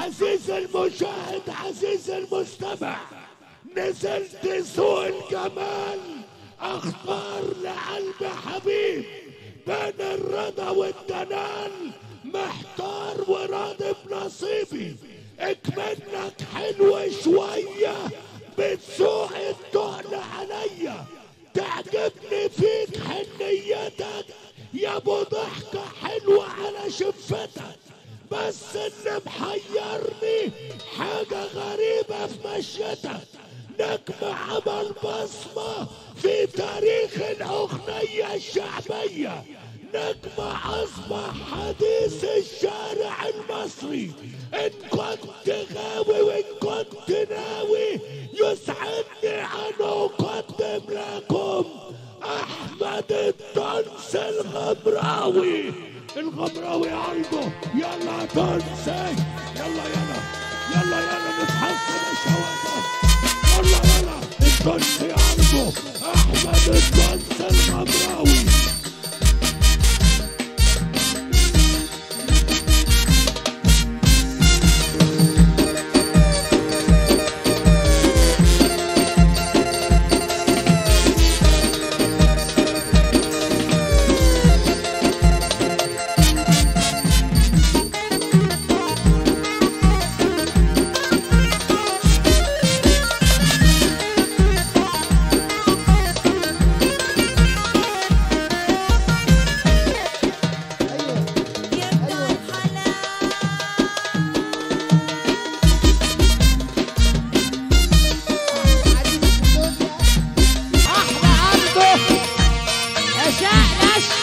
عزيز المشاهد عزيز المستمع نزلت سوق الجمال اختار لقلب حبيب بين الرضا والدلال محتار وراضي بنصيبي اكمنك حلو شوية بتسوق التقل عليا تعجبني فيك حنيتك يا ابو ضحكة حلوة على شفتك بس اللي محيرني حاجة غريبة في مشيتك نجم عمل بصمة في تاريخ الأغنية الشعبية نجم عظمة حديث الشارع المصري إن كنت غاوي وإن كنت ناوي يسعدني أن أقدم لكم أحمد الدنس الغمراوي الغمراوي عنده يلا دنسي يلا يلا يلا يلا نتحسن الشوارع يلا يلا الدنسي عنده أحمد الدنس الغمراوي احلى عنده اشقلش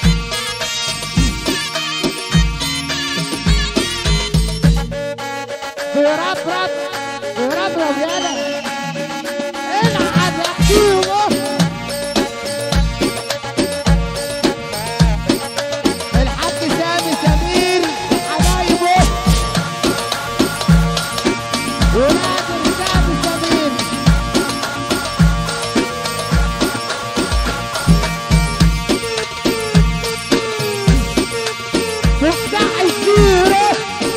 بربرب بربرب يالا العب يا كيمو الحاج سامي سمير حبايبه ونادر سامي سمير مفتاح السيرة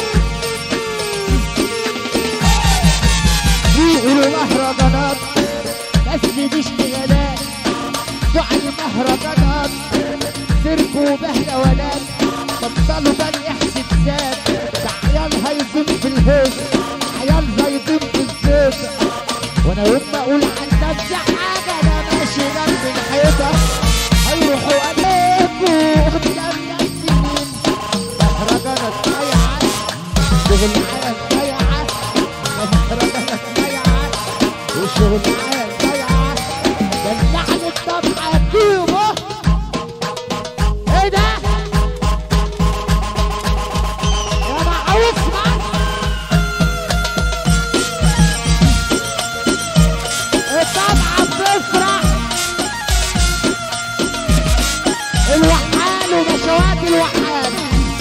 بيقولوا مهرجانات بس دي اشتغالات بتوع المهرجانات سيرك وبهلوانات بطلوا بقى الاحساسات ده عيال هيضم في الهيص عيال هيضم في الزيت وانا يوم ما اقول عن نفسي حاجه انا ماشي جنب الحيطه هيروحوا عليكوا قدام نفسي مين مهرجانات ضيعة شغل معايا ضيعة مهرجانات ضيعة وشغل معايا ضيعة دلعني الطبعة كيمو ايه ده؟ يا معروف الطبعة بتفرح الوحال ومشوات الوحال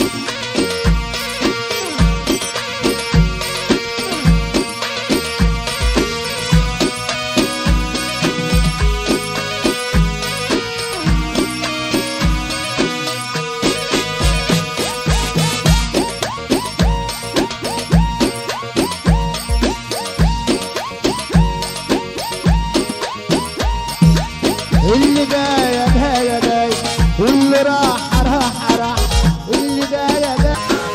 اللي جاية جاية جاية واللي راح راح راح اللي جاية جاية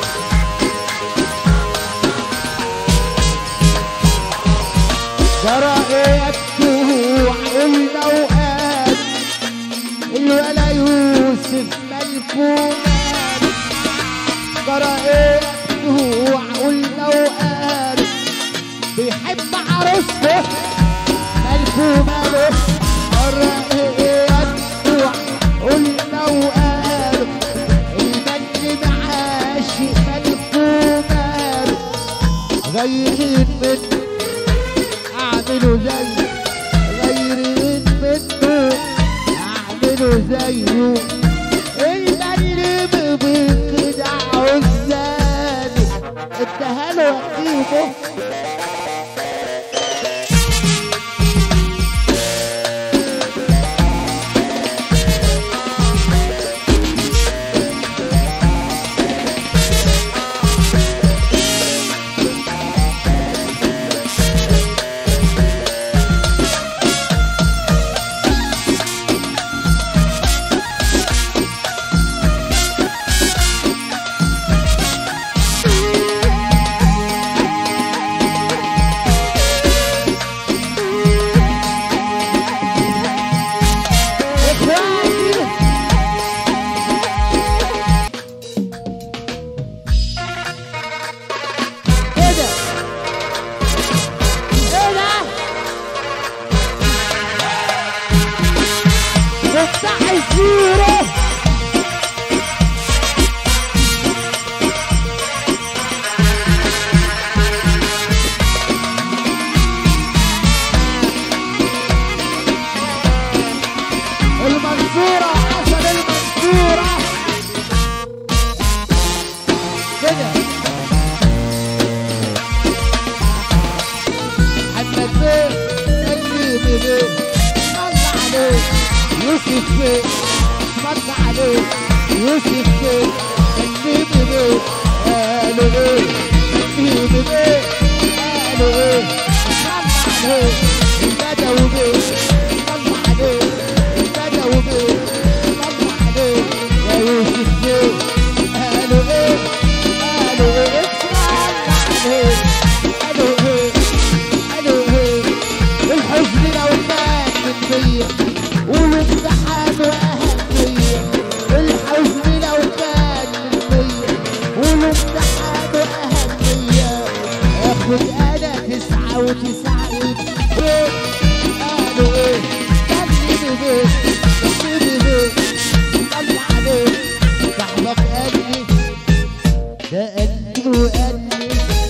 جرأت وعقلنا وقال الولا يوسف ملكومات جرأت وعقلنا وقال بيحب عروسته ملكو ماله الرقيات قلنا وقالوا المن معاشي ملكو ماله غيرين من اعملوا زي غيرين منه اعملوا زيه المن بكده عزاني اداها له وقتيه افتح الزيرو المنصورة حسن المنصورة كده محمد بيه اللي بيه صلى عليه يوسف بيه صلى عليه يوسف بيه اللي بيه قالوا ايه اللي بيه قالوا ايه صلى عليه البدوي بيه صلى عليه البدوي بيه صلى عليه يا يوسف بيه قالوا ايه قالوا ايه صلى عليه قالوا ايه قالوا ايه الحزن لو كان من بيا والامتحان واهمية الحزن لو كان من بيا والامتحان واهمية اخد انا تسعة وتسعين ايه قالوا ايه كلمني بيه كلمني بيه طلع عليه صاحبك قال لي ده قال لي وقال لي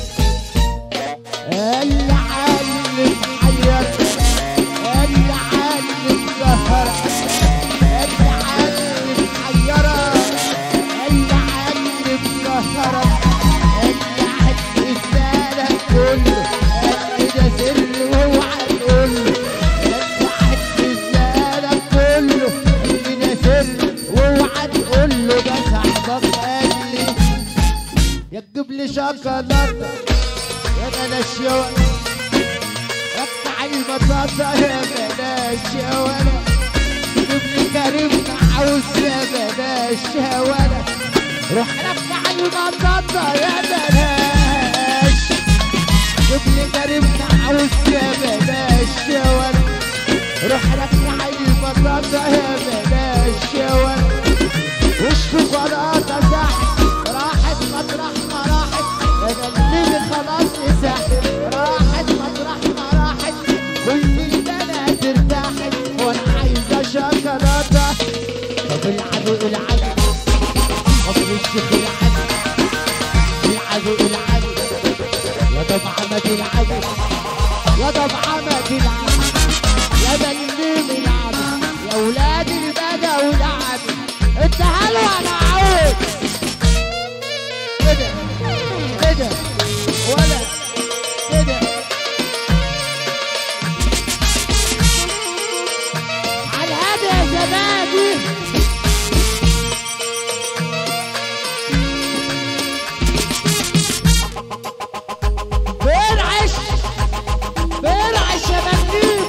اللي علم حير اللي علم سهر اللي علم حيرة اللي علم سهر اللي علم السنة كله اللي ده سر واوعى تقوله اللي علم السنة كله اللي ده سر واوعى تقوله ده صاحبك قال لي يا تجيب لي شوكولاتة يا بلاش يا ولد افتح البطاطا يا بلاش يا ولد جيب لي كريم عاوز يا بلاش يا ولد روح افتح البطاطا يا بلاش جيب لي كريم عاوز يا بلاش يا ولد روح افتح البطاطا يا بلاش يا ولد والشوكولاتة تحت راحت مطرح ما راحت يا قلبي خلاص مسحت راحت مطرح ما راحت كل البنات ارتاحت وانا عايزة شوكولاتة طب العدو العدو طب الشيخ العدو العدو العدو يا طب عمد العدو يا طب عمد العدو يا بليم العدو يا ولاد البدا والعدو انت هلو انا عاوز كده كده ولا كده على الهادي يا زبادي بيرعش بيرعش يا مجنون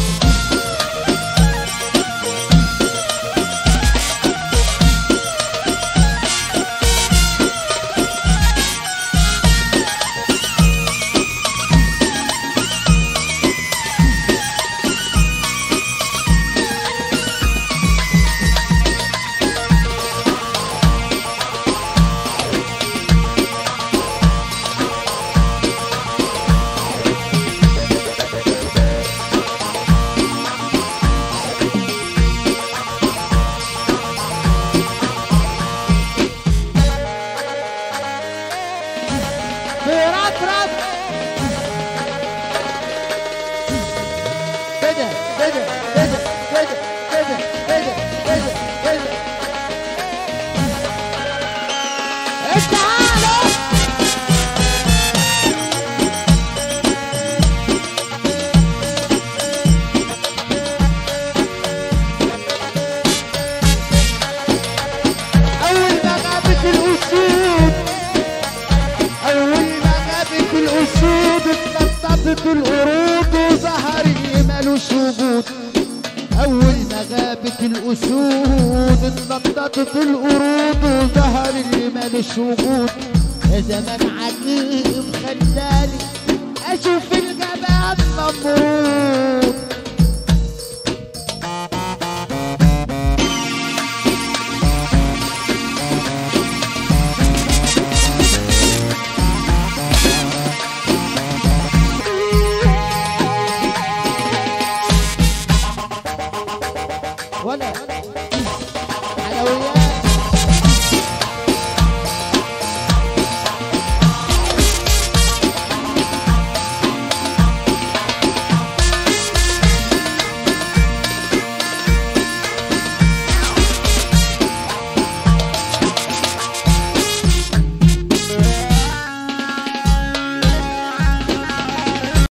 بيرطرط كده كده كده كده كده كده كده كده تعالوا أول ما غابت الأسود أول ما غابت الأسود اتنططت القرود وظهر اللي مالوش وجود أول ما غابت الأسود اتنططت القرود وظهر اللي مالوش وجود يا زمان عجيب